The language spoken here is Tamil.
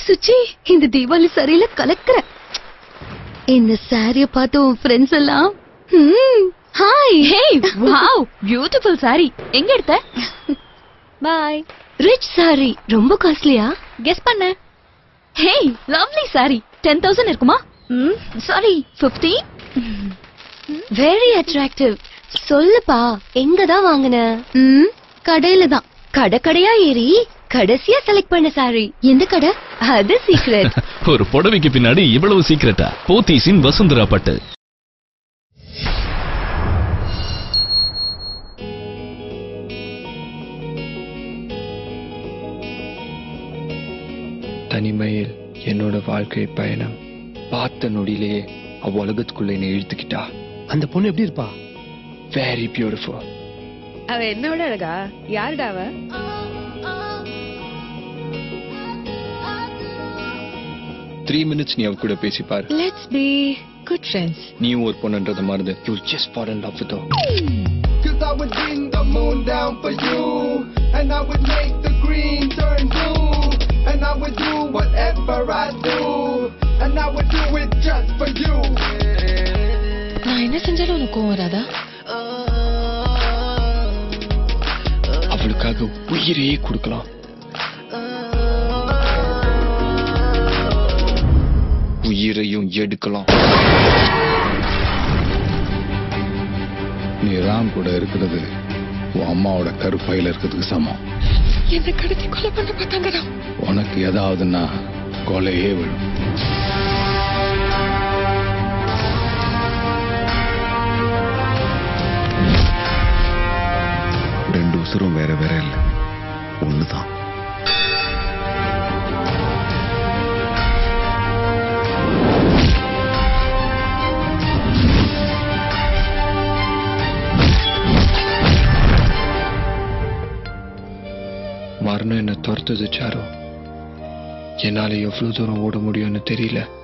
சுச்சி இந்த தீபாவளி சரியில கலக்குற இந்த சாரிய பார்த்து உன் ஃப்ரெண்ட்ஸ் எல்லாம் hi hey wow beautiful sari எங்க எடுத்த பாய் ரிச் சாரி ரொம்ப காஸ்ட்லியா கெஸ் பண்ண hey lovely sari ten thousand இருக்குமா சாரி பிப்டி வெரி அட்ராக்டிவ் சொல்லுப்பா எங்க தான் வாங்குன கடையில தான் கடை கடையா ஏறி கடைசியா செலக்ட் பண்ண சாரி எந்த கடை அது சீக்ரெட் ஒரு புடவைக்கு பின்னாடி இவ்வளவு சீக்கிரட்டா போத்தீஸின் வசுந்தரா பட்டு தனிமையில் என்னோட வாழ்க்கை பயணம் பார்த்த நொடியிலேயே அவ உலகத்துக்குள்ள என்னை இழுத்துக்கிட்டா அந்த பொண்ணு எப்படி இருப்பா வெரி பியூட்டிஃபுல் அவ என்னோட அழகா யாருடா அவ த்ரீ மினிட்ஸ் நீ அவ கூட பேசி பாரு லெட்ஸ் பி குட் ஃப்ரெண்ட்ஸ் நீயும் ஒரு பொண்ணுன்றத மறந்து you just fall in love with Cause I would bring the moon down for you. And I would make the green turn blue. And I would do whatever I do. And I would do it just for you. நான் என்ன செஞ்சாலும் உனக்கு கோவம் வராதா அவளுக்காக உயிரையே கொடுக்கலாம் உயிரையும் எடுக்கலாம் நீ ராம் கூட இருக்கிறது உன் அம்மாவோட கருப்பையில இருக்கிறதுக்கு சமம் என்ன கடத்தி கொலை பண்ண பார்த்தாங்கடா உனக்கு ஏதாவதுன்னா கொலையே விழும் ரெண்டு உசுரும் வேற வேற இல்ல ஒண்ணுதான் மரணம் என்ன துரத்துது சாரோ என்னால எவ்வளவு தூரம் ஓட முடியும்னு தெரியல